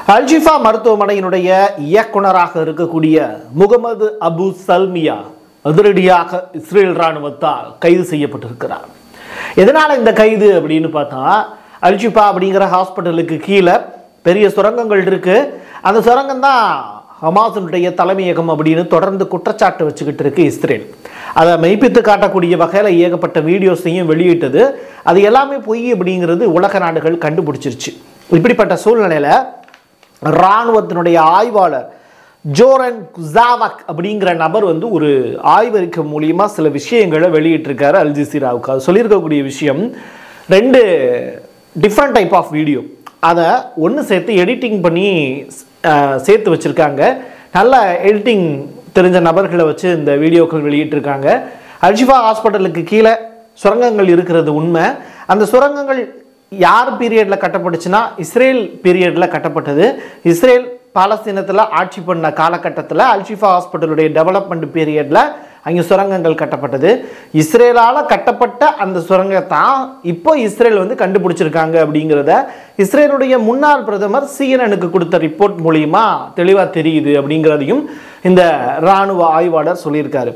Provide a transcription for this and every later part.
அல்ஜிஃபா மருத்துவமனையினுடைய இயக்குனராக இருக்கக்கூடிய முகமது அபு சல்மியா அதிரடியாக இஸ்ரேல் ராணுவத்தால் கைது செய்யப்பட்டிருக்கிறார் எதனால இந்த கைது அப்படின்னு பார்த்தா அல்ஜிஃபா அப்படிங்கிற ஹாஸ்பிட்டலுக்கு கீழே பெரிய சுரங்கங்கள் இருக்கு அந்த சுரங்கம் தான் ஹமாஸினுடைய தலைமையகம் அப்படின்னு தொடர்ந்து குற்றச்சாட்டு வச்சுக்கிட்டு இருக்கு இஸ்ரேல் அதை மெய்ப்பித்து காட்டக்கூடிய வகையில் ஏகப்பட்ட வீடியோஸையும் வெளியிட்டது அது எல்லாமே பொய் அப்படிங்கிறது உலக நாடுகள் கண்டுபிடிச்சிருச்சு இப்படிப்பட்ட சூழ்நிலையில் இராணுவத்தினுடைய ஆய்வாளர் ஜோரன் குசாவக் அப்படிங்கிற நபர் வந்து ஒரு ஆய்வறிக்கை மூலியமா சில விஷயங்களை வெளியிட்டிருக்காரு அல் ஜசீராவுக்கு அது சொல்லியிருக்கக்கூடிய விஷயம் ரெண்டு டிஃப்ரெண்ட் டைப் ஆஃப் வீடியோ அதை ஒன்று சேர்த்து எடிட்டிங் பண்ணி அஹ், சேர்த்து வச்சுருக்காங்க நல்ல எடிட்டிங் தெரிஞ்ச நபர்களை வச்சு இந்த வீடியோக்கள் வெளியிட்டிருக்காங்க அல்ஜிஃபா ஹாஸ்பிட்டலுக்கு கீழே சுரங்கங்கள் இருக்கிறது உண்மை அந்த சுரங்கங்கள் யார் பீரியடில் கட்டப்பட்டுச்சுன்னா இஸ்ரேல் பீரியடில் கட்டப்பட்டது இஸ்ரேல் பாலஸ்தீனத்தில் ஆட்சி பண்ண காலகட்டத்தில் அல்ஷிஃபா ஹாஸ்பிட்டலுடைய டெவலப்மெண்ட் பீரியடில் அங்கே சுரங்கங்கள் கட்டப்பட்டது இஸ்ரேலால் கட்டப்பட்ட அந்த சுரங்கத்தான் இப்போ இஸ்ரேல் வந்து கண்டுபிடிச்சிருக்காங்க அப்படிங்கிறத இஸ்ரேலுடைய முன்னாள் பிரதமர் சிஎன்எனுக்கு கொடுத்த ரிப்போர்ட் மூலியமா தெளிவாக தெரியுது அப்படிங்கிறதையும் இந்த இராணுவ ஆய்வாளர் சொல்லியிருக்காரு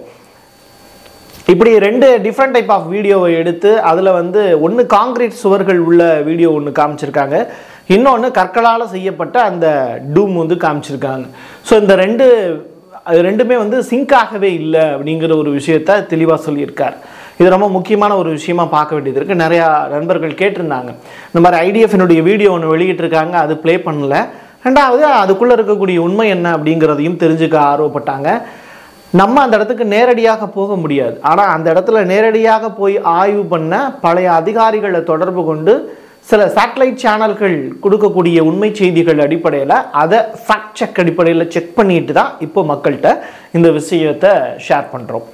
இப்படி ரெண்டு டிஃப்ரெண்ட் டைப் ஆஃப் வீடியோவை எடுத்து அதில் வந்து ஒன்று காங்கிரீட் சுவர்கள் உள்ள வீடியோ ஒன்று காமிச்சிருக்காங்க இன்னொன்று கற்களால் செய்யப்பட்ட அந்த டூம் வந்து காமிச்சிருக்காங்க ஸோ இந்த ரெண்டு அது ரெண்டுமே வந்து சிங்க் ஆகவே இல்லை அப்படிங்கிற ஒரு விஷயத்த தெளிவாக சொல்லியிருக்கார் இது ரொம்ப முக்கியமான ஒரு விஷயமா பார்க்க வேண்டியது இருக்குது நிறையா நண்பர்கள் கேட்டிருந்தாங்க இந்த மாதிரி ஐடிஎஃப்னுடைய வீடியோ ஒன்று வெளியிட்டிருக்காங்க அது ப்ளே பண்ணல ரெண்டாவது அதுக்குள்ளே இருக்கக்கூடிய உண்மை என்ன அப்படிங்கிறதையும் தெரிஞ்சுக்க ஆர்வப்பட்டாங்க நம்ம அந்த இடத்துக்கு நேரடியாக போக முடியாது ஆனால் அந்த இடத்துல நேரடியாக போய் ஆய்வு பண்ண பழைய அதிகாரிகளை தொடர்பு கொண்டு சில சேட்டலைட் சேனல்கள் கொடுக்கக்கூடிய உண்மை செய்திகள் அடிப்படையில் அதை ஃபேக்ட் செக் அடிப்படையில் செக் பண்ணிட்டு தான் இப்போ மக்கள்கிட்ட இந்த விஷயத்தை ஷேர் பண்ணுறோம்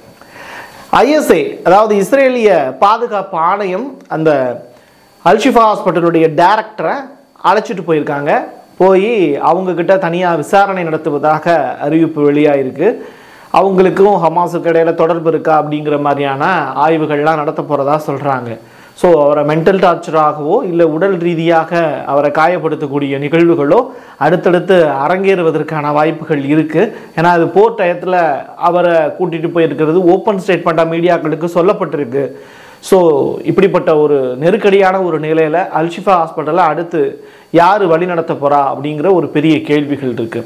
ஐஎஸ்ஏ அதாவது இஸ்ரேலிய பாதுகாப்பு ஆணையம் அந்த அல்ஷிஃபா ஹாஸ்பிட்டலுடைய டைரக்டரை அழைச்சிட்டு போயிருக்காங்க போய் அவங்கக்கிட்ட தனியாக விசாரணை நடத்துவதாக அறிவிப்பு வெளியாயிருக்கு அவங்களுக்கும் ஹமாஸுக்கு இடையில தொடர்பு இருக்கா அப்படிங்கிற மாதிரியான ஆய்வுகள்லாம் நடத்த போகிறதா சொல்கிறாங்க ஸோ அவரை மென்டல் டார்ச்சராகவோ இல்லை உடல் ரீதியாக அவரை காயப்படுத்தக்கூடிய நிகழ்வுகளோ அடுத்தடுத்து அரங்கேறுவதற்கான வாய்ப்புகள் இருக்குது ஏன்னா அது போர் டயத்தில் அவரை கூட்டிகிட்டு போயிருக்கிறது ஓப்பன் ஸ்டேட்மெண்ட்டாக மீடியாக்களுக்கு சொல்லப்பட்டிருக்கு ஸோ இப்படிப்பட்ட ஒரு நெருக்கடியான ஒரு நிலையில் அல்ஷிஃபா ஹாஸ்பிட்டலில் அடுத்து யார் வழி நடத்த போகிறா அப்படிங்கிற ஒரு பெரிய கேள்விகள் இருக்குது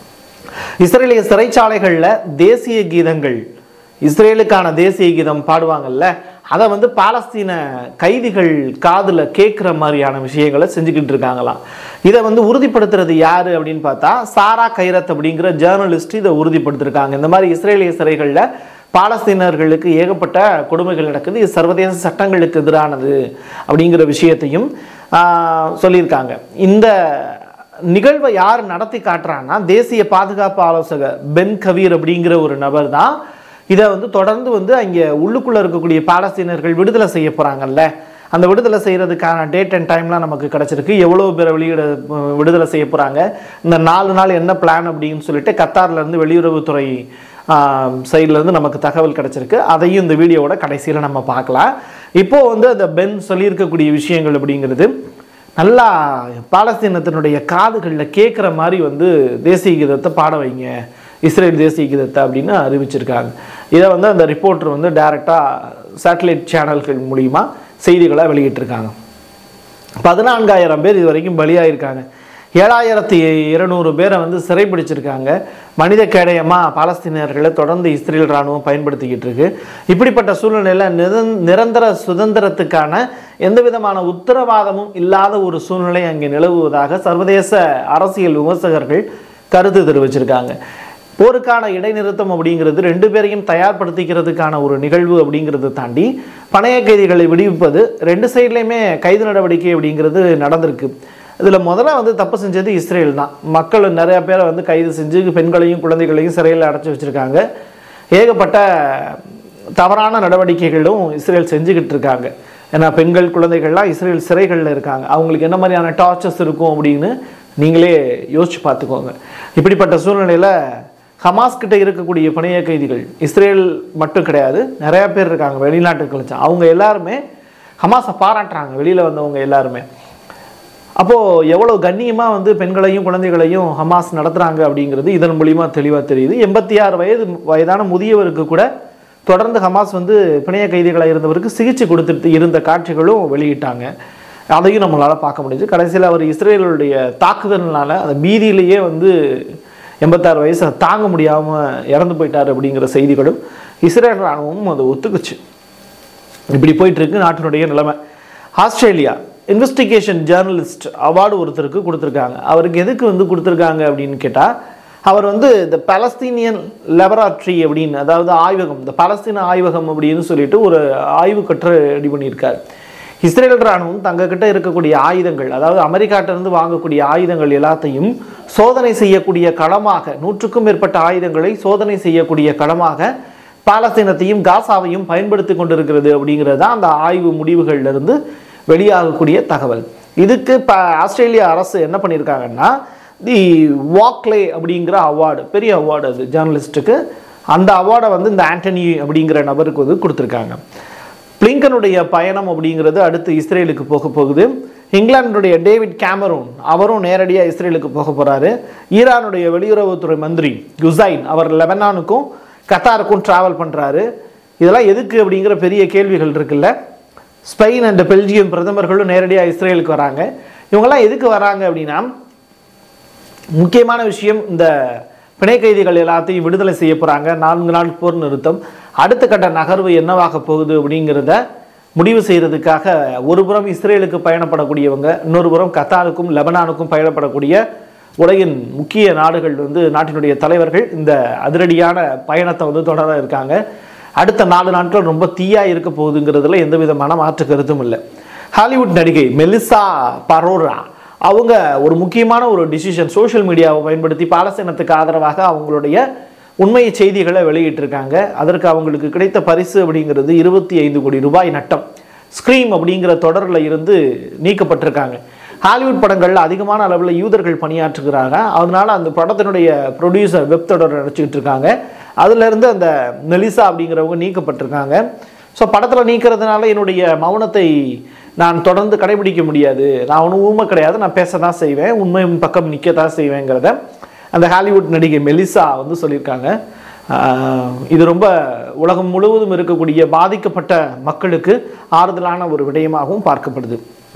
இஸ்ரேலிய சிறைச்சாலைகளில் தேசிய கீதங்கள் இஸ்ரேலுக்கான தேசிய கீதம் பாடுவாங்கல்ல அதை வந்து பாலஸ்தீன கைதிகள் காதில் கேட்குற மாதிரியான விஷயங்களை செஞ்சுக்கிட்டு இருக்காங்களாம் இதை வந்து உறுதிப்படுத்துறது யார் அப்படின்னு பார்த்தா சாரா கைரத் அப்படிங்கிற ஜேர்னலிஸ்ட் இதை உறுதிப்படுத்திருக்காங்க இந்த மாதிரி இஸ்ரேலிய சிறைகளில் பாலஸ்தீனர்களுக்கு ஏகப்பட்ட கொடுமைகள் நடக்குது இது சர்வதேச சட்டங்களுக்கு எதிரானது அப்படிங்கிற விஷயத்தையும் ஆஹ், சொல்லியிருக்காங்க இந்த நிகழ்வை யார் நடத்தி காட்டுறான்னா தேசிய பாதுகாப்பு ஆலோசகர் பென் கவீர் அப்படிங்கிற ஒரு நபர் தான் இதை வந்து தொடர்ந்து வந்து அங்கே உள்ளுக்குள்ளே இருக்கக்கூடிய பாலஸ்தீனர்கள் விடுதலை செய்ய போகிறாங்கல்ல அந்த விடுதலை செய்கிறதுக்கான டேட் அண்ட் டைம்லாம் நமக்கு கிடச்சிருக்கு எவ்வளோ பேரை வெளியிட விடுதலை செய்ய போகிறாங்க இந்த நாலு நாள் என்ன பிளான் அப்படின்னு சொல்லிட்டு கத்தார்லேருந்து வெளியுறவுத்துறை சைட்லேருந்து நமக்கு தகவல் கிடச்சிருக்கு அதையும் இந்த வீடியோவோட கடைசியில் நம்ம பார்க்கலாம் இப்போது வந்து அந்த பென் சொல்லியிருக்கக்கூடிய விஷயங்கள் அப்படிங்கிறது நல்லா பாலஸ்தீனத்தினுடைய காதுகளில் கேட்குற மாதிரி வந்து தேசிய கீதத்தை பாட வைங்க இஸ்ரேல் தேசிய கீதத்தை அப்படின்னு அறிவிச்சிருக்காங்க இதை வந்து அந்த ரிப்போர்ட்டர் வந்து டைரெக்டாக சேட்டலைட் சேனல்கள் மூலிமா செய்திகளை வெளியிட்டிருக்காங்க பதினான்காயிரம் பேர் இது வரைக்கும் பலியாயிருக்காங்க ஏழாயிரத்தி இருநூறு பேரை வந்து சிறைப்பிடிச்சிருக்காங்க மனித கேடயமாக பாலஸ்தீனியர்களை தொடர்ந்து இஸ்ரேல் இராணுவம் பயன்படுத்திக்கிட்டு இருக்கு இப்படிப்பட்ட சூழ்நிலையில் நிரந் நிரந்தர சுதந்திரத்துக்கான எந்த விதமான உத்தரவாதமும் இல்லாத ஒரு சூழ்நிலை அங்கே நிலவுவதாக சர்வதேச அரசியல் விமர்சகர்கள் கருத்து தெரிவிச்சிருக்காங்க போருக்கான இடைநிறுத்தம் அப்படிங்கிறது ரெண்டு பேரையும் தயார்படுத்திக்கிறதுக்கான ஒரு நிகழ்வு அப்படிங்கிறத தாண்டி பணைய கைதிகளை விடுவிப்பது ரெண்டு சைட்லையுமே கைது நடவடிக்கை அப்படிங்கிறது நடந்திருக்கு இதில் முதல்ல வந்து தப்பு செஞ்சது இஸ்ரேல் தான் மக்கள் நிறைய பேரை வந்து கைது செஞ்சு பெண்களையும் குழந்தைகளையும் சிறையில் அடைச்சி வச்சுருக்காங்க ஏகப்பட்ட தவறான நடவடிக்கைகளும் இஸ்ரேல் செஞ்சுக்கிட்டு இருக்காங்க ஏன்னா பெண்கள் குழந்தைகள்லாம் இஸ்ரேல் சிறைகளில் இருக்காங்க அவங்களுக்கு என்ன மாதிரியான டார்ச்சர்ஸ் இருக்கும் அப்படின்னு நீங்களே யோசிச்சு பார்த்துக்கோங்க இப்படிப்பட்ட சூழ்நிலையில் ஹமாஸ் கிட்ட இருக்கக்கூடிய பணைய கைதிகள் இஸ்ரேல் மட்டும் கிடையாது நிறைய பேர் இருக்காங்க வெளிநாட்டுக்கு கழிச்சா அவங்க எல்லாருமே ஹமாஸை பாராட்டுறாங்க வெளியில் வந்தவங்க எல்லாருமே அப்போது எவ்வளோ கண்ணியமாக வந்து பெண்களையும் குழந்தைகளையும் ஹமாஸ் நடத்துகிறாங்க அப்படிங்கிறது இதன் மூலிமா தெளிவாக தெரியுது எண்பத்தி ஆறு வயது வயதான முதியவருக்கு கூட தொடர்ந்து ஹமாஸ் வந்து பிணைய கைதிகளாக இருந்தவருக்கு சிகிச்சை கொடுத்துட்டு இருந்த காட்சிகளும் வெளியிட்டாங்க அதையும் நம்மளால் பார்க்க முடியுது கடைசியில் அவர் இஸ்ரேலுடைய தாக்குதல்னால அந்த பீதியிலேயே வந்து எண்பத்தாறு வயசு அதை தாங்க முடியாமல் இறந்து போயிட்டார் அப்படிங்கிற செய்திகளும் இஸ்ரேல் ராணுவமும் அதை ஒத்துக்குச்சு இப்படி போயிட்டு இருக்கு நாட்டினுடைய நிலைமை ஆஸ்திரேலியா இன்வெஸ்டிகேஷன் ஜேர்னலிஸ்ட் அவார்டு ஒருத்தருக்கு கொடுத்துருக்காங்க அவருக்கு எதுக்கு வந்து கொடுத்துருக்காங்க அப்படின்னு கேட்டால் அவர் வந்து இந்த பலஸ்தீனியன் லெபராட்ரி அப்படின்னு அதாவது ஆய்வகம் இந்த பலஸ்தீன ஆய்வகம் அப்படின்னு சொல்லிட்டு ஒரு ஆய்வு கட்டுரை ரெடி பண்ணியிருக்கார் இஸ்ரேல் ராணுவம் தங்கக்கிட்ட இருக்கக்கூடிய ஆயுதங்கள் அதாவது அமெரிக்காட்டிலிருந்து வாங்கக்கூடிய ஆயுதங்கள் எல்லாத்தையும் சோதனை செய்யக்கூடிய களமாக நூற்றுக்கும் மேற்பட்ட ஆயுதங்களை சோதனை செய்யக்கூடிய களமாக பாலஸ்தீனத்தையும் காசாவையும் பயன்படுத்தி கொண்டிருக்கிறது அப்படிங்கிறது தான் அந்த ஆய்வு முடிவுகள்ல இருந்து வெளியாகக்கூடிய தகவல் இதுக்கு இப்போ ஆஸ்திரேலியா அரசு என்ன பண்ணியிருக்காங்கன்னா தி வாக்லே அப்படிங்கிற அவார்டு பெரிய அவார்டு அது ஜேர்னலிஸ்ட்டுக்கு அந்த அவார்டை வந்து இந்த ஆண்டனி அப்படிங்கிற நபருக்கு வந்து கொடுத்துருக்காங்க பிளிங்கனுடைய பயணம் அப்படிங்கிறது அடுத்து இஸ்ரேலுக்கு போக போகுது இங்கிலாந்துடைய டேவிட் கேமரூன் அவரும் நேரடியாக இஸ்ரேலுக்கு போக போகிறாரு ஈரானுடைய வெளியுறவுத்துறை மந்திரி குசைன் அவர் லெபனானுக்கும் கத்தாருக்கும் ட்ராவல் பண்ணுறாரு இதெல்லாம் எதுக்கு அப்படிங்கிற பெரிய கேள்விகள் இருக்குல்ல ஸ்பெயின் அண்ட் பெல்ஜியம் பிரதமர்களும் நேரடியாக இஸ்ரேலுக்கு வராங்க இவங்கெல்லாம் எதுக்கு வராங்க அப்படின்னா முக்கியமான விஷயம் இந்த பிணை கைதிகள் எல்லாத்தையும் விடுதலை செய்ய போகிறாங்க நான்கு நாள் போர் நிறுத்தம் அடுத்த கட்ட நகர்வு என்னவாக போகுது அப்படிங்கிறத முடிவு செய்கிறதுக்காக ஒரு புறம் இஸ்ரேலுக்கு பயணப்படக்கூடியவங்க இன்னொரு புறம் கத்தாருக்கும் லெபனானுக்கும் பயணப்படக்கூடிய உலகின் முக்கிய நாடுகள் வந்து நாட்டினுடைய தலைவர்கள் இந்த அதிரடியான பயணத்தை வந்து தொடர இருக்காங்க அடுத்த நாலு நாட்கள் ரொம்ப தீயா இருக்க போகுதுங்கிறதுல எந்த விதமான மாற்று கருத்தும் இல்லை ஹாலிவுட் நடிகை மெலிசா பரோரா அவங்க ஒரு முக்கியமான ஒரு டிசிஷன் சோஷியல் மீடியாவை பயன்படுத்தி பாலஸ்தீனத்துக்கு ஆதரவாக அவங்களுடைய உண்மை செய்திகளை வெளியிட்டிருக்காங்க அதற்கு அவங்களுக்கு கிடைத்த பரிசு அப்படிங்கிறது இருபத்தி ஐந்து கோடி ரூபாய் நட்டம் ஸ்க்ரீம் அப்படிங்கிற தொடரில் இருந்து நீக்கப்பட்டிருக்காங்க ஹாலிவுட் படங்களில் அதிகமான அளவில் யூதர்கள் பணியாற்றுகிறாங்க அதனால அந்த படத்தினுடைய ப்ரொடியூசர் வெப் தொடர் நினச்சிக்கிட்டு இருக்காங்க அதுலேருந்து அந்த மெலிசா அப்படிங்கிறவங்க நீக்கப்பட்டிருக்காங்க ஸோ படத்தில் நீக்கிறதுனால என்னுடைய மௌனத்தை நான் தொடர்ந்து கடைபிடிக்க முடியாது நான் ஒன்றும் ஊமை கிடையாது நான் பேச தான் செய்வேன் உண்மை பக்கம் நிற்க தான் செய்வேங்கிறத அந்த ஹாலிவுட் நடிகை மெலிசா வந்து சொல்லியிருக்காங்க ஆஹ் இது ரொம்ப உலகம் முழுவதும் இருக்கக்கூடிய பாதிக்கப்பட்ட மக்களுக்கு ஆறுதலான ஒரு விடயமாகவும் பார்க்கப்படுது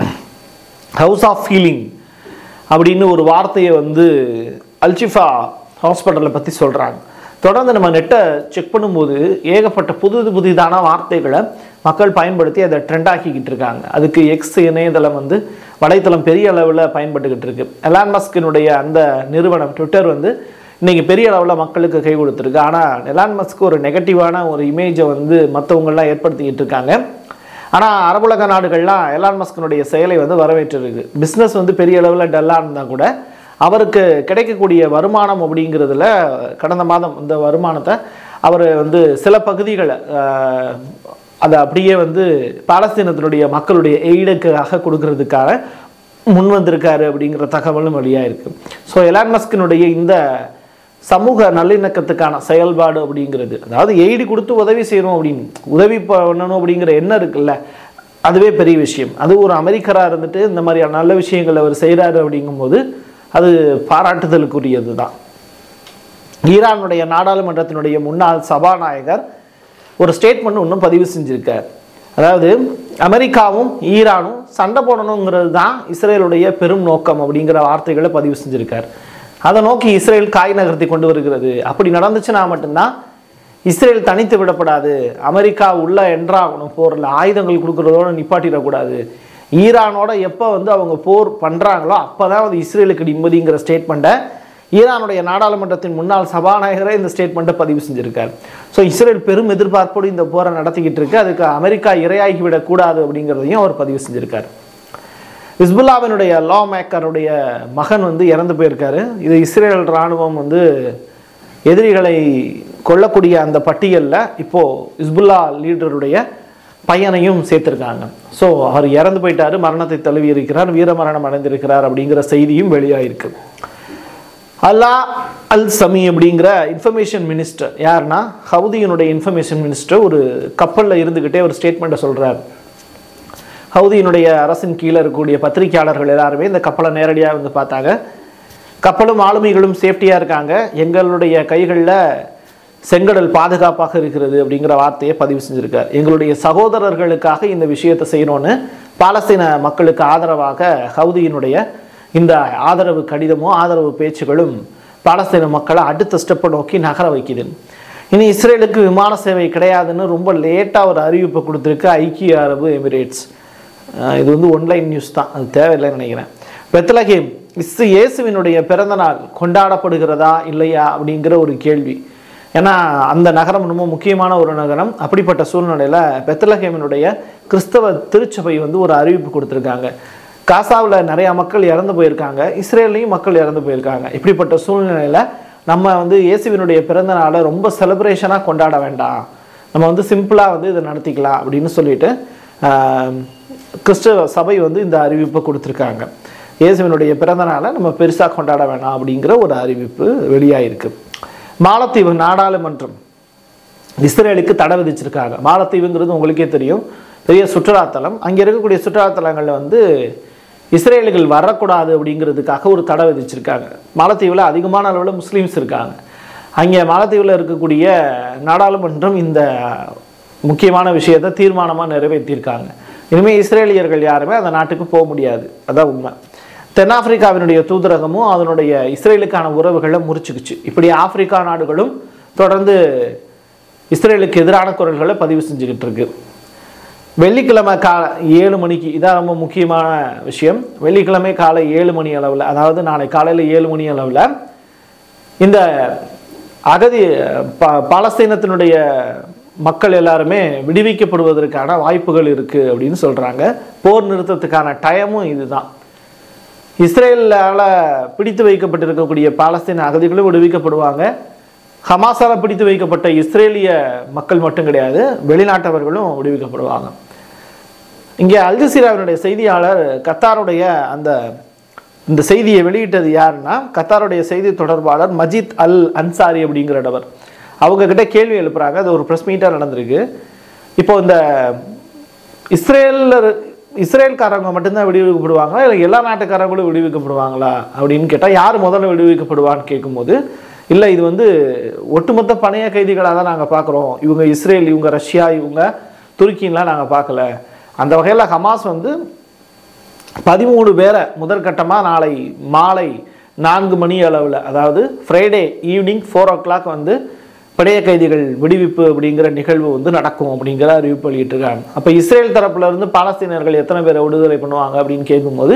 ஹவுஸ் ஆஃப் ஃபீலிங் அப்படின்னு ஒரு வார்த்தையை வந்து அல்சிஃபா ஹாஸ்பிட்டலை பற்றி சொல்கிறாங்க தொடர்ந்து நம்ம நெட்டை செக் பண்ணும்போது ஏகப்பட்ட புது புதிதான வார்த்தைகளை மக்கள் பயன்படுத்தி அதை ட்ரெண்ட் ஆக்கிக்கிட்டு இருக்காங்க அதுக்கு எக்ஸ் இணையதளம் வந்து வலைத்தளம் பெரிய அளவில் பயன்பட்டுக்கிட்டு இருக்கு எலான் மஸ்கினுடைய அந்த நிறுவனம் ட்விட்டர் வந்து இன்னைக்கு பெரிய அளவில் மக்களுக்கு கை கொடுத்துருக்கு ஆனால் எலான் மஸ்க்கு ஒரு நெகட்டிவான ஒரு இமேஜை வந்து மற்றவங்களாம் ஏற்படுத்திக்கிட்டு இருக்காங்க ஆனால் அரபுலக நாடுகள்லாம் எலான் மஸ்கினுடைய செயலை வந்து வரவேற்றிருக்கு பிஸ்னஸ் வந்து பெரிய அளவில் டல்லாக இருந்தால் கூட அவருக்கு கிடைக்கக்கூடிய வருமானம் அப்படிங்கிறதுல கடந்த மாதம் இந்த வருமானத்தை அவர் வந்து சில பகுதிகளை ஆஹ், அதை அப்படியே வந்து பாலஸ்தீனத்தினுடைய மக்களுடைய எய்டுக்காக கொடுக்கறதுக்காக முன் வந்திருக்காரு அப்படிங்கிற தகவலும் வெளியாக இருக்கு ஸோ எலான் மஸ்கினுடைய இந்த சமூக நல்லிணக்கத்துக்கான செயல்பாடு அப்படிங்கிறது அதாவது எய்டு கொடுத்து உதவி செய்யணும் அப்படின்னு உதவி பண்ணணும் அப்படிங்கிற எண்ணம் இருக்குல்ல அதுவே பெரிய விஷயம் அது ஒரு அமெரிக்கராக இருந்துட்டு இந்த மாதிரியான நல்ல விஷயங்களை அவர் செய்கிறாரு அப்படிங்கும்போது அது பாராட்டுதலுக்குரியது தான் ஈரானுடைய நாடாளுமன்றத்தினுடைய முன்னாள் சபாநாயகர் ஒரு ஸ்டேட்மெண்ட் ஒன்றும் பதிவு செஞ்சிருக்கார் அதாவது அமெரிக்காவும் ஈரானும் சண்டை போடணுங்கிறது தான் இஸ்ரேலுடைய பெரும் நோக்கம் அப்படிங்கிற வார்த்தைகளை பதிவு செஞ்சிருக்கார் அதை நோக்கி இஸ்ரேல் காய் நகர்த்தி கொண்டு வருகிறது அப்படி நடந்துச்சுன்னா மட்டும்தான் இஸ்ரேல் தனித்து விடப்படாது அமெரிக்கா உள்ள என்றாகணும் போரில் ஆயுதங்கள் கொடுக்கறதோட நிப்பாட்டிடக்கூடாது ஈரானோட எப்போ வந்து அவங்க போர் பண்ணுறாங்களோ அப்போ தான் வந்து இஸ்ரேலுக்கு நிம்மதிங்கிற ஸ்டேட்மெண்ட்டை ஈரானுடைய நாடாளுமன்றத்தின் முன்னாள் சபாநாயகரே இந்த ஸ்டேட்மெண்ட்டை பதிவு செஞ்சிருக்கார் ஸோ இஸ்ரேல் பெரும் எதிர்பார்ப்போடு இந்த போரை நடத்திக்கிட்டு இருக்கு அதுக்கு அமெரிக்கா இரையாகி விடக்கூடாது அப்படிங்கிறதையும் அவர் பதிவு செஞ்சிருக்கார் ஹிஸ்புல்லாவினுடைய லா மேக்கருடைய மகன் வந்து இறந்து போயிருக்காரு இது இஸ்ரேல் இராணுவம் வந்து எதிரிகளை கொல்லக்கூடிய அந்த பட்டியலில் இப்போது ஹிஸ்புல்லா லீடருடைய பையனையும் சேர்த்திருக்காங்க ஸோ அவர் இறந்து போயிட்டாரு மரணத்தை தழுவி இருக்கிறார் வீரமரணம் அடைந்திருக்கிறார் அப்படிங்கிற செய்தியும் வெளியாயிருக்கு அல்லா அல் சமி அப்படிங்கிற இன்ஃபர்மேஷன் மினிஸ்டர் யாருன்னா ஹவுதியினுடைய இன்ஃபர்மேஷன் மினிஸ்டர் ஒரு கப்பலில் இருந்துக்கிட்டே ஒரு ஸ்டேட்மெண்ட்டை சொல்கிறார் ஹவுதியினுடைய அரசின் கீழே இருக்கக்கூடிய பத்திரிகையாளர்கள் எல்லாருமே இந்த கப்பலை நேரடியாக வந்து பார்த்தாங்க கப்பலும் ஆளுமைகளும் சேஃப்டியாக இருக்காங்க எங்களுடைய கைகளில் செங்கடல் பாதுகாப்பாக இருக்கிறது அப்படிங்கிற வார்த்தையை பதிவு செஞ்சிருக்கார் எங்களுடைய சகோதரர்களுக்காக இந்த விஷயத்தை செய்யணும்னு பாலஸ்தீன மக்களுக்கு ஆதரவாக ஹவுதியினுடைய இந்த ஆதரவு கடிதமும் ஆதரவு பேச்சுகளும் பாலஸ்தீன மக்களை அடுத்த ஸ்டெப்பை நோக்கி நகர வைக்குது இனி இஸ்ரேலுக்கு விமான சேவை கிடையாதுன்னு ரொம்ப லேட்டாக ஒரு அறிவிப்பை கொடுத்துருக்கு ஐக்கிய அரபு எமிரேட்ஸ் அஹ் இது வந்து ஒன்லைன் நியூஸ் தான் அது தேவையில்லைன்னு நினைக்கிறேன் பெத்தலகேம் இஸ் இயேசுவினுடைய பிறந்த நாள் கொண்டாடப்படுகிறதா இல்லையா அப்படிங்கிற ஒரு கேள்வி ஏன்னா அந்த நகரம் ரொம்ப முக்கியமான ஒரு நகரம் அப்படிப்பட்ட சூழ்நிலையில் பெத்தலகேமினுடைய கிறிஸ்தவ திருச்சபை வந்து ஒரு அறிவிப்பு கொடுத்துருக்காங்க காசாவில் நிறையா மக்கள் இறந்து போயிருக்காங்க இஸ்ரேல்லையும் மக்கள் இறந்து போயிருக்காங்க இப்படிப்பட்ட சூழ்நிலையில் நம்ம வந்து இயேசுவினுடைய பிறந்த நாளை ரொம்ப செலிப்ரேஷனாக கொண்டாட வேண்டாம் நம்ம வந்து சிம்பிளாக வந்து இதை நடத்திக்கலாம் அப்படின்னு சொல்லிட்டு ஆஹ், கிறிஸ்தவ சபை வந்து இந்த அறிவிப்பை கொடுத்துருக்காங்க இயேசுவினுடைய பிறந்த நாளை நம்ம பெருசாக கொண்டாட வேணாம் அப்படிங்கிற ஒரு அறிவிப்பு வெளியாயிருக்கு மாலத்தீவு நாடாளுமன்றம் இஸ்ரேலுக்கு தடை விதிச்சிருக்காங்க மாலத்தீவுங்கிறது உங்களுக்கே தெரியும் பெரிய சுற்றுலாத்தலம் அங்கே இருக்கக்கூடிய சுற்றுலாத்தலங்களில் வந்து இஸ்ரேலுகள் வரக்கூடாது அப்படிங்கிறதுக்காக ஒரு தடை விதிச்சிருக்காங்க மாலத்தீவில் அதிகமான அளவில் முஸ்லீம்ஸ் இருக்காங்க அங்கே மாலத்தீவில் இருக்கக்கூடிய நாடாளுமன்றம் இந்த முக்கியமான விஷயத்தை தீர்மானமாக நிறைவேற்றியிருக்காங்க இனிமேல் இஸ்ரேலியர்கள் யாருமே அந்த நாட்டுக்கு போக முடியாது அதான் உண்மை தென்னாப்பிரிக்காவினுடைய தூதரகமும் அதனுடைய இஸ்ரேலுக்கான உறவுகளை முறிச்சுக்குச்சு இப்படி ஆப்பிரிக்கா நாடுகளும் தொடர்ந்து இஸ்ரேலுக்கு எதிரான குரல்களை பதிவு செஞ்சுக்கிட்டு இருக்கு வெள்ளிக்கிழமை காலை ஏழு மணிக்கு இதான் ரொம்ப முக்கியமான விஷயம் வெள்ளிக்கிழமை காலை ஏழு மணி அளவில் அதாவது நாளை காலையில் ஏழு மணி அளவில் இந்த அகதி ப பாலஸ்தீனத்தினுடைய மக்கள் எல்லாருமே விடுவிக்கப்படுவதற்கான வாய்ப்புகள் இருக்குது அப்படின்னு சொல்கிறாங்க போர் நிறுத்தத்துக்கான டயமும் இதுதான் இஸ்ரேலால் பிடித்து வைக்கப்பட்டிருக்கக்கூடிய பாலஸ்தீன அகதிகளும் விடுவிக்கப்படுவாங்க ஹமாஸால் பிடித்து வைக்கப்பட்ட இஸ்ரேலிய மக்கள் மட்டும் கிடையாது வெளிநாட்டவர்களும் விடுவிக்கப்படுவாங்க இங்கே அல்ஜசீராவினுடைய செய்தியாளர் கத்தாருடைய அந்த இந்த செய்தியை வெளியிட்டது யாருன்னா கத்தாருடைய செய்தி தொடர்பாளர் மஜித் அல் அன்சாரி அப்படிங்கிற நபர் அவங்க கிட்ட கேள்வி எழுப்புறாங்க அது ஒரு ப்ரெஸ் மீட்டாக நடந்திருக்கு இப்போ இந்த இஸ்ரேலில் இஸ்ரேல்காரங்க மட்டும்தான் விடுவிக்கப்படுவாங்களா இல்லை எல்லா நாட்டுக்காரங்களும் விடுவிக்கப்படுவாங்களா அப்படின்னு கேட்டால் யார் முதல்ல விடுவிக்கப்படுவான்னு கேட்கும்போது இல்லை இது வந்து ஒட்டுமொத்த பணைய கைதிகளாக தான் நாங்கள் பார்க்குறோம் இவங்க இஸ்ரேல் இவங்க ரஷ்யா இவங்க துருக்கின்லாம் நாங்கள் பார்க்கல அந்த வகையில் ஹமாஸ் வந்து பதிமூணு பேரை முதற்கட்டமாக நாளை மாலை நான்கு மணி அளவில் அதாவது Friday evening four o'clock வந்து படைய கைதிகள் விடுவிப்பு அப்படிங்கிற நிகழ்வு வந்து நடக்கும் அப்படிங்கிற அறிவிப்பு வெளியிட்டிருக்காங்க அப்போ இஸ்ரேல் தரப்புல இருந்து பாலஸ்தீனர்கள் எத்தனை பேரை விடுதலை பண்ணுவாங்க அப்படின்னு கேட்கும்போது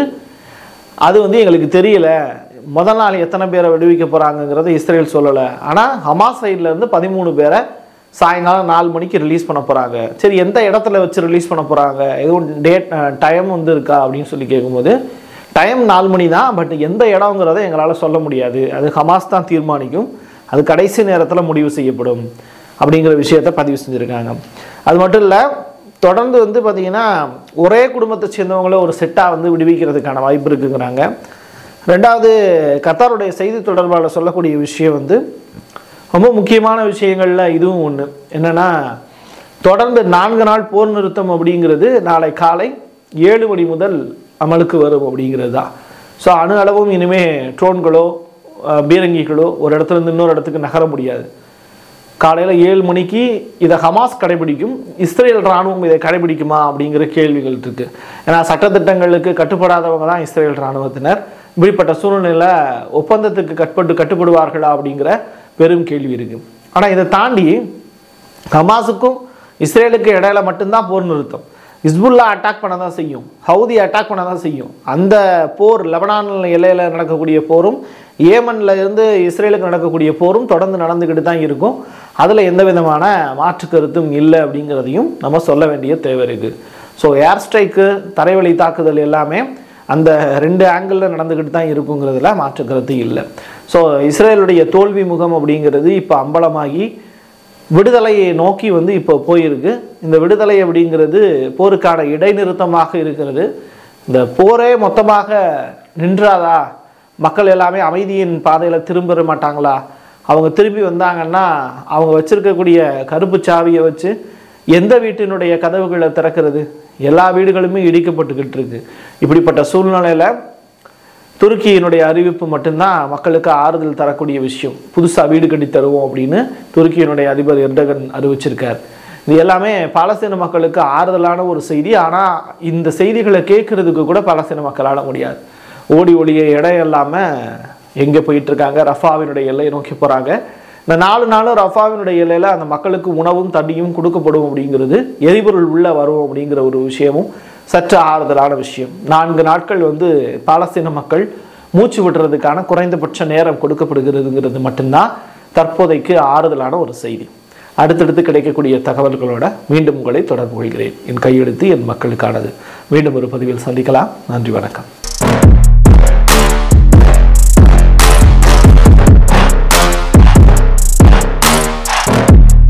அது வந்து எங்களுக்கு தெரியல முதல் நாள் எத்தனை பேரை விடுவிக்க போகிறாங்கங்கிறத இஸ்ரேல் சொல்லலை ஆனால் ஹமாஸ் சைடுல இருந்து பதிமூணு பேரை சாயங்காலம் நாலு மணிக்கு ரிலீஸ் பண்ண போகிறாங்க சரி எந்த இடத்துல வச்சு ரிலீஸ் பண்ண போகிறாங்க எதுவும் டேட் டைம் வந்து இருக்கா அப்படின்னு சொல்லி கேட்கும்போது டைம் நாலு மணி தான் பட் எந்த இடங்கிறத எங்களால் சொல்ல முடியாது அது ஹமாஸ் தான் தீர்மானிக்கும் அது கடைசி நேரத்தில் முடிவு செய்யப்படும் அப்படிங்கிற விஷயத்தை பதிவு செஞ்சுருக்காங்க அது மட்டும் இல்லை தொடர்ந்து வந்து பார்த்திங்கன்னா ஒரே குடும்பத்தை சேர்ந்தவங்கள ஒரு செட்டாக வந்து விடுவிக்கிறதுக்கான வாய்ப்பு இருக்குங்கிறாங்க ரெண்டாவது கத்தாருடைய செய்தி தொடர்பாளர் சொல்லக்கூடிய விஷயம் வந்து ரொம்ப முக்கியமான விஷயங்களில் இதுவும் ஒன்று என்னென்னா தொடர்ந்து நான்கு நாள் போர் நிறுத்தம் அப்படிங்கிறது நாளை காலை ஏழு மணி முதல் அமலுக்கு வரும் அப்படிங்கிறது தான் ஸோ அணு அளவும் இனிமேல் ட்ரோன்களோ அஹ், பீரங்கிகளோ ஒரு இடத்துல இருந்து இன்னொரு இடத்துக்கு நகர முடியாது காலையில் ஏழு மணிக்கு இதை ஹமாஸ் கடைபிடிக்கும் இஸ்ரேல் இராணுவம் இதை கடைபிடிக்குமா அப்படிங்கிற கேள்விகள் இருக்கு ஏன்னா சட்டத்திட்டங்களுக்கு கட்டுப்படாதவங்க தான் இஸ்ரேல் இராணுவத்தினர் இப்படிப்பட்ட சூழ்நிலையில் ஒப்பந்தத்துக்கு கட்பட்டு கட்டுப்படுவார்களா அப்படிங்கிற பெரும் கேள்வி இருக்கு ஆனால் இதை தாண்டி ஹமாஸுக்கும் இஸ்ரேலுக்கு இடையில மட்டும்தான் போர் நிறுத்தம் இஸ்புல்லா அட்டாக் பண்ண தான் செய்யும் ஹவுதி அட்டாக் பண்ண தான் செய்யும் அந்த போர் லெபனான் எல்லையில் நடக்கக்கூடிய போரும் ஏமன்ல இருந்து இஸ்ரேலுக்கு நடக்கக்கூடிய போரும் தொடர்ந்து நடந்துக்கிட்டு தான் இருக்கும் அதில் எந்த விதமான மாற்று கருத்தும் இல்லை அப்படிங்கிறதையும் நம்ம சொல்ல வேண்டிய தேவை இருக்குது ஸோ ஏர் ஸ்ட்ரைக்கு தரைவழி தாக்குதல் எல்லாமே அந்த ரெண்டு ஆங்கிளில் நடந்துக்கிட்டு தான் இருக்குங்கிறதுல மாற்று கருத்து இல்லை ஸோ இஸ்ரேலுடைய தோல்வி முகம் அப்படிங்கிறது இப்போ அம்பலமாகி விடுதலையை நோக்கி வந்து இப்போ போயிருக்கு இந்த விடுதலை அப்படிங்கிறது போருக்கான இடைநிறுத்தமாக இருக்கிறது இந்த போரே மொத்தமாக நின்றாதா மக்கள் எல்லாமே அமைதியின் பாதையில் திரும்ப மாட்டாங்களா அவங்க திரும்பி வந்தாங்கன்னா அவங்க வச்சிருக்கக்கூடிய கருப்பு சாவியை வச்சு எந்த வீட்டினுடைய கதவுகளை திறக்கிறது எல்லா வீடுகளுமே இடிக்கப்பட்டுக்கிட்டு இருக்கு இப்படிப்பட்ட சூழ்நிலையில் துருக்கியினுடைய அறிவிப்பு மட்டும்தான் மக்களுக்கு ஆறுதல் தரக்கூடிய விஷயம் புதுசாக வீடு கட்டி தருவோம் அப்படின்னு துருக்கியினுடைய அதிபர் எர்டகன் அறிவிச்சிருக்கார் இது எல்லாமே பாலஸ்தீன மக்களுக்கு ஆறுதலான ஒரு செய்தி ஆனால் இந்த செய்திகளை கேட்கறதுக்கு கூட பாலஸ்தீன மக்களால் முடியாது ஓடி ஓடிய இடம் இல்லாமல் எங்கே போயிட்டு இருக்காங்க ரஃபாவினுடைய எல்லையை நோக்கி போகிறாங்க இந்த நாலு நாளும் ரஃபாவினுடைய எல்லையில் அந்த மக்களுக்கு உணவும் தண்ணியும் கொடுக்கப்படும் அப்படிங்கிறது எரிபொருள் உள்ள வரும் அப்படிங்கிற ஒரு விஷயமும் சற்று ஆறுதலான விஷயம் நான்கு நாட்கள் வந்து பாலஸ்தீன மக்கள் மூச்சு விடுறதுக்கான குறைந்தபட்ச நேரம் கொடுக்கப்படுகிறதுங்கிறது மட்டும்தான் தற்போதைக்கு ஆறுதலான ஒரு செய்தி அடுத்தடுத்து கிடைக்கக்கூடிய தகவல்களோட மீண்டும் உங்களை தொடர்பு கொள்கிறேன் என் கையெழுத்து என் மக்களுக்கானது மீண்டும் ஒரு பதிவில் சந்திக்கலாம் நன்றி வணக்கம்